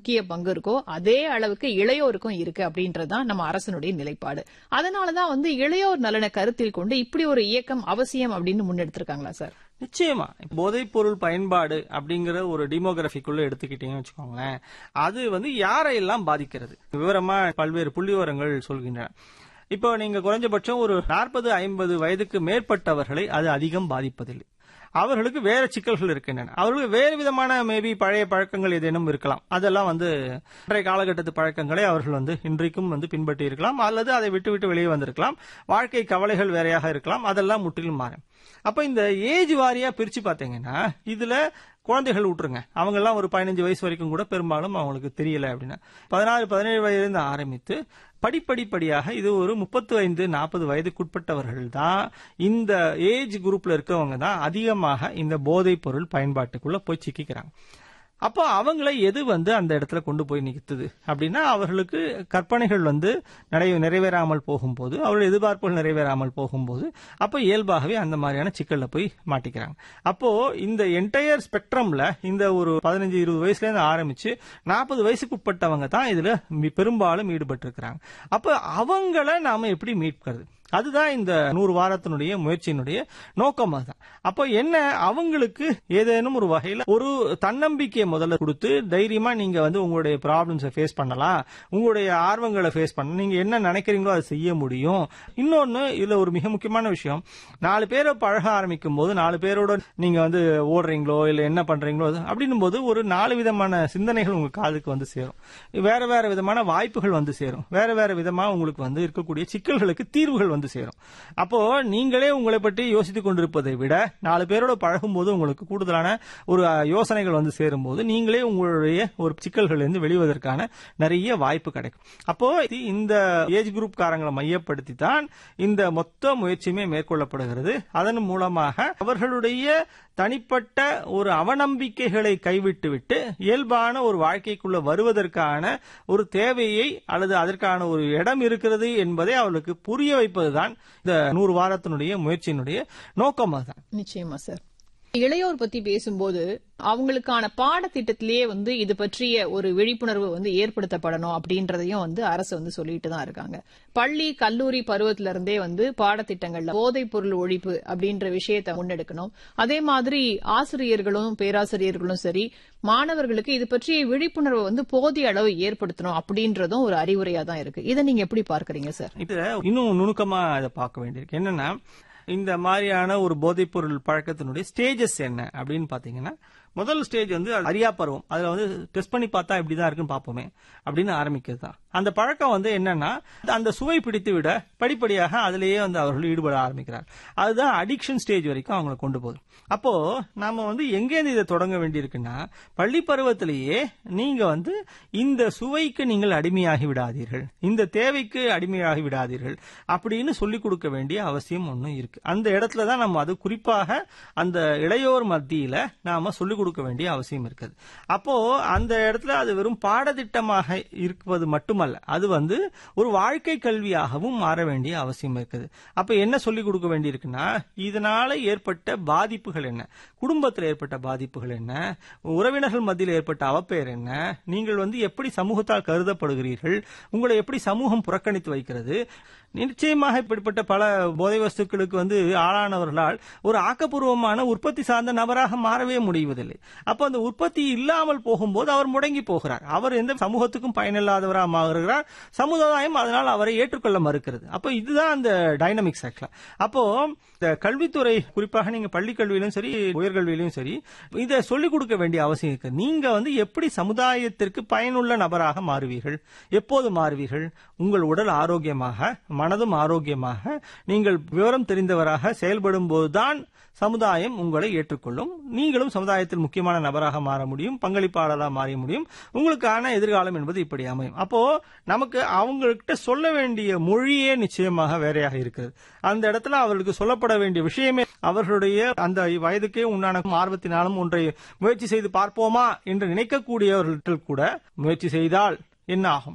முக்கிய பங்கு இருக்கோ அதே அளவுக்கு இளையோருக்கும் இருக்கு அப்படின்றதுதான் நம்ம அரசனுடைய நிலைப்பாடு அதனாலதான் வந்து இளையோர் நலனை கருத்தில் கொண்டு இப்படி ஒரு இயக்கம் அவசியம் அப்படின்னு முன்னெடுத்திருக்காங்களா சார் நிச்சயமா போதைப் பொருள் பயன்பாடு அப்படிங்கிற ஒரு டிமோகிராபிக்குள்ள எடுத்துக்கிட்டீங்கன்னு வச்சுக்கோங்களேன் அது வந்து யாரையெல்லாம் பாதிக்கிறது விவரமா பல்வேறு புள்ளி விவரங்கள் சொல்கின்றன இப்போ நீங்க குறைஞ்சபட்சம் ஒரு நாற்பது ஐம்பது வயதுக்கு மேற்பட்டவர்களை அது அதிகம் பாதிப்பதில்லை அவர்களுக்கு வேற சிக்கல்கள் இருக்கின்றன அவர்களுக்கு வேறு விதமான மேபி பழைய பழக்கங்கள் ஏதேனும் இருக்கலாம் அதெல்லாம் வந்து இன்றைய காலகட்டத்து பழக்கங்களை அவர்கள் வந்து இன்றைக்கும் வந்து பின்பற்றி இருக்கலாம் அல்லது அதை விட்டு விட்டு வெளியே வந்திருக்கலாம் வாழ்க்கை கவலைகள் வேறையாக இருக்கலாம் அதெல்லாம் முற்றிலும் மாறும் அப்ப இந்த ஏஜ் வாரியா பிரிச்சு பாத்தீங்கன்னா இதுல குழந்தைகள் விட்டுருங்க அவங்க எல்லாம் ஒரு பதினஞ்சு வயசு வரைக்கும் கூட பெரும்பாலும் அவங்களுக்கு தெரியல அப்படின்னா பதினாறு பதினேழு வயதிலிருந்து ஆரம்பித்து படிப்படிப்படியாக இது ஒரு முப்பத்து ஐந்து நாற்பது வயதுக்குட்பட்டவர்கள் தான் இந்த ஏஜ் குரூப்ல இருக்கிறவங்க தான் அதிகமாக இந்த போதைப் பொருள் பயன்பாட்டுக்குள்ள போய் சிக்கிக்கிறாங்க அப்போ அவங்கள எது வந்து அந்த இடத்துல கொண்டு போய் நிறுத்துது அப்படின்னா அவர்களுக்கு கற்பனைகள் வந்து நடை நிறைவேறாமல் போகும்போது அவர்கள் எதிர்பார்ப்புகள் நிறைவேறாமல் போகும்போது அப்போ இயல்பாகவே அந்த மாதிரியான சிக்கல்ல போய் மாட்டிக்கிறாங்க அப்போ இந்த என்டையர் ஸ்பெக்ட்ரம்ல இந்த ஒரு பதினஞ்சு இருபது வயசுல இருந்து ஆரம்பிச்சு நாற்பது வயசுக்கு உட்பட்டவங்க தான் இதுல மி- பெரும்பாலும் ஈடுபட்டு இருக்கிறாங்க அப்போ அவங்கள நாம எப்படி மீட்கிறது அதுதான் இந்த நூறு வாரத்தினுடைய முயற்சியினுடைய நோக்கம் அதுதான் அப்போ என்ன அவங்களுக்கு ஏதேனும் ஒரு வகையில ஒரு தன்னம்பிக்கையை முதல்ல கொடுத்து தைரியமா நீங்க வந்து உங்களுடைய ப்ராப்ளம்ஸை ஃபேஸ் பண்ணலாம் உங்களுடைய ஆர்வங்களை ஃபேஸ் பண்ண நீங்க என்ன நினைக்கிறீங்களோ அதை செய்ய முடியும் இன்னொன்னு இதுல ஒரு மிக முக்கியமான விஷயம் நாலு பேரை பழக ஆரம்பிக்கும் போது நாலு பேரோட நீங்க வந்து ஓடுறீங்களோ இல்ல என்ன பண்றீங்களோ அது- அப்படின்னும் போது ஒரு நாலு விதமான சிந்தனைகள் உங்க காதுக்கு வந்து சேரும் வேற வேற விதமான வாய்ப்புகள் வந்து சேரும் வேற வேற விதமா உங்களுக்கு வந்து இருக்கக்கூடிய சிக்கல்களுக்கு தீர்வுகள் வந்து சேரும் அப்போ நீங்களே உங்களை பற்றி யோசித்துக் கொண்டிருப்பதை விட நாலு பேரோட பழகும் போது உங்களுக்கு கூடுதலான ஒரு அஹ், யோசனைகள் வந்து சேரும் போது நீங்களே உங்களுடைய ஒரு சிக்கல்கள் இருந்து வெளிவதற்கான நிறைய வாய்ப்பு கிடைக்கும் அப்போ இது இந்த ஏஜ் குரூப் காரங்களை மையப்படுத்தி தான் இந்த மொத்த முயற்சியுமே மேற்கொள்ளப்படுகிறது அதன் மூலமாக அவர்களுடைய தனிப்பட்ட ஒரு அவநம்பிக்கைகளை கைவிட்டுவிட்டு இயல்பான ஒரு வாழ்க்கைக்குள்ள வருவதற்கான ஒரு தேவையை அல்லது அதற்கான ஒரு இடம் இருக்கிறது என்பதை அவர்களுக்கு புரிய வைப்பதுதான் இந்த நூறு வாரத்தினுடைய முயற்சியினுடைய நோக்கம் அதுதான் நிச்சயமா சார் இளையோர் பத்தி பேசும்போது அவங்களுக்கான பாடத்திட்டத்திலேயே வந்து இது பற்றிய ஒரு விழிப்புணர்வு வந்து ஏற்படுத்தப்படணும் அப்படின்றதையும் வந்து அரசு வந்து சொல்லிட்டு தான் இருக்காங்க பள்ளி கல்லூரி பருவத்தில இருந்தே வந்து பாடத்திட்டங்கள்ல போதைப் பொருள் ஒழிப்பு அப்படின்ற விஷயத்தை முன்னெடுக்கணும் அதே மாதிரி ஆசிரியர்களும் பேராசிரியர்களும் சரி மாணவர்களுக்கு இது பற்றிய விழிப்புணர்வை வந்து போதிய அளவு ஏற்படுத்தணும் அப்படின்றதும் ஒரு அறிவுரையா தான் இருக்கு இதை நீங்க எப்படி பார்க்கறீங்க சார் இது இன்னும் நுணுக்கமா இதை பார்க்க வேண்டியிருக்கு என்னன்னா இந்த மாதிரியான ஒரு போதைப் பொருள் பழக்கத்தினுடைய ஸ்டேஜஸ் என்ன அப்படின்னு பாத்தீங்கன்னா முதல் ஸ்டேஜ் வந்து அறியா பருவம் அதுல வந்து டெஸ்ட் பண்ணி பார்த்தா இப்படிதான் இருக்குன்னு பார்ப்போமே அப்படின்னு ஆரம்பிக்கிறது தான் அந்த பழக்கம் வந்து என்னன்னா அந்த சுவை பிடித்து விட படிப்படியாக அதிலேயே வந்து அவர்கள் ஈடுபட ஆரம்பிக்கிறார் அதுதான் அடிக்ஷன் ஸ்டேஜ் வரைக்கும் அவங்களை கொண்டு போகுது அப்போ நாம வந்து எங்கேருந்து இதை தொடங்க வேண்டியிருக்குன்னா பள்ளி பருவத்திலேயே நீங்க வந்து இந்த சுவைக்கு நீங்கள் அடிமையாகி விடாதீர்கள் இந்த தேவைக்கு அடிமையாகி விடாதீர்கள் அப்படின்னு சொல்லிக் கொடுக்க வேண்டிய அவசியம் ஒன்றும் இருக்கு அந்த இடத்துல தான் நம்ம அது குறிப்பாக அந்த இளையோர் மத்தியில நாம சொல்லிக் கொடுக்க வேண்டிய அவசியம் இருக்குது அப்போ அந்த இடத்துல அது வெறும் பாடத்திட்டமாக இருப்பது மட்டுமல்ல அது வந்து ஒரு வாழ்க்கை கல்வியாகவும் மாற வேண்டிய அவசியம் இருக்குது அப்ப என்ன சொல்லிக் கொடுக்க வேண்டியிருக்குன்னா இதனால ஏற்பட்ட பாதிப்புகள் என்ன குடும்பத்தில் ஏற்பட்ட பாதிப்புகள் என்ன உறவினர்கள் மத்தியில் ஏற்பட்ட அவப்பெயர் என்ன நீங்கள் வந்து எப்படி சமூகத்தால் கருதப்படுகிறீர்கள் உங்களை எப்படி சமூகம் புறக்கணித்து வைக்கிறது நிச்சயமாக இப்படிப்பட்ட பல போதை வஸ்துக்களுக்கு வந்து ஆளானவர்களால் ஒரு ஆக்கப்பூர்வமான உற்பத்தி சார்ந்த நபராக மாறவே முடிவதில்லை அப்ப அந்த உற்பத்தி இல்லாமல் போகும்போது அவர் முடங்கி போகிறார் அவர் எந்த சமூகத்துக்கும் பயனில்லாதவராக மாறுகிறார் சமுதாயம் அதனால் அவரை ஏற்றுக்கொள்ள மறுக்கிறது அப்ப இதுதான் அந்த டைனமிக்ஸ் ஆக்சுவலா அப்போ இந்த கல்வித்துறை குறிப்பாக நீங்க பள்ளி கல்வியிலும் சரி உயர்கல்வியிலும் சரி இதை சொல்லிக் கொடுக்க வேண்டிய அவசியம் இருக்கு நீங்க வந்து எப்படி சமுதாயத்திற்கு பயனுள்ள நபராக மாறுவீர்கள் எப்போது மாறுவீர்கள் உங்கள் உடல் ஆரோக்கியமாக மனதும் ஆரோக்கியமாக நீங்கள் விவரம் தெரிந்தவராக செயல்படும் போதுதான் சமுதாயம் உங்களை ஏற்றுக்கொள்ளும் நீங்களும் சமுதாயத்தில் முக்கியமான நபராக மாற முடியும் பங்களிப்பாளராக மாற முடியும் உங்களுக்கான எதிர்காலம் என்பது இப்படி அமையும் அப்போ நமக்கு அவங்ககிட்ட சொல்ல வேண்டிய மொழியே நிச்சயமாக வேறையாக இருக்கிறது அந்த இடத்துல அவர்களுக்கு சொல்லப்பட வேண்டிய விஷயமே அவர்களுடைய அந்த வயதுக்கே உண்டான ஆர்வத்தினாலும் ஒன்றை முயற்சி செய்து பார்ப்போமா என்று நினைக்கக்கூடியவர்கள் கூட முயற்சி செய்தால் என்ன ஆகும்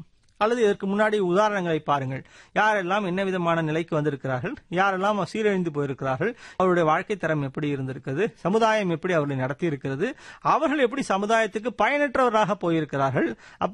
அல்லது இதற்கு முன்னாடி உதாரணங்களை பாருங்கள் யாரெல்லாம் என்ன விதமான நிலைக்கு வந்திருக்கிறார்கள் யாரெல்லாம் சீரழிந்து போயிருக்கிறார்கள் அவருடைய வாழ்க்கை தரம் எப்படி இருந்திருக்கிறது சமுதாயம் எப்படி அவர்களை நடத்தி இருக்கிறது அவர்கள் எப்படி சமுதாயத்துக்கு பயனற்றவராக போயிருக்கிறார்கள் அப்ப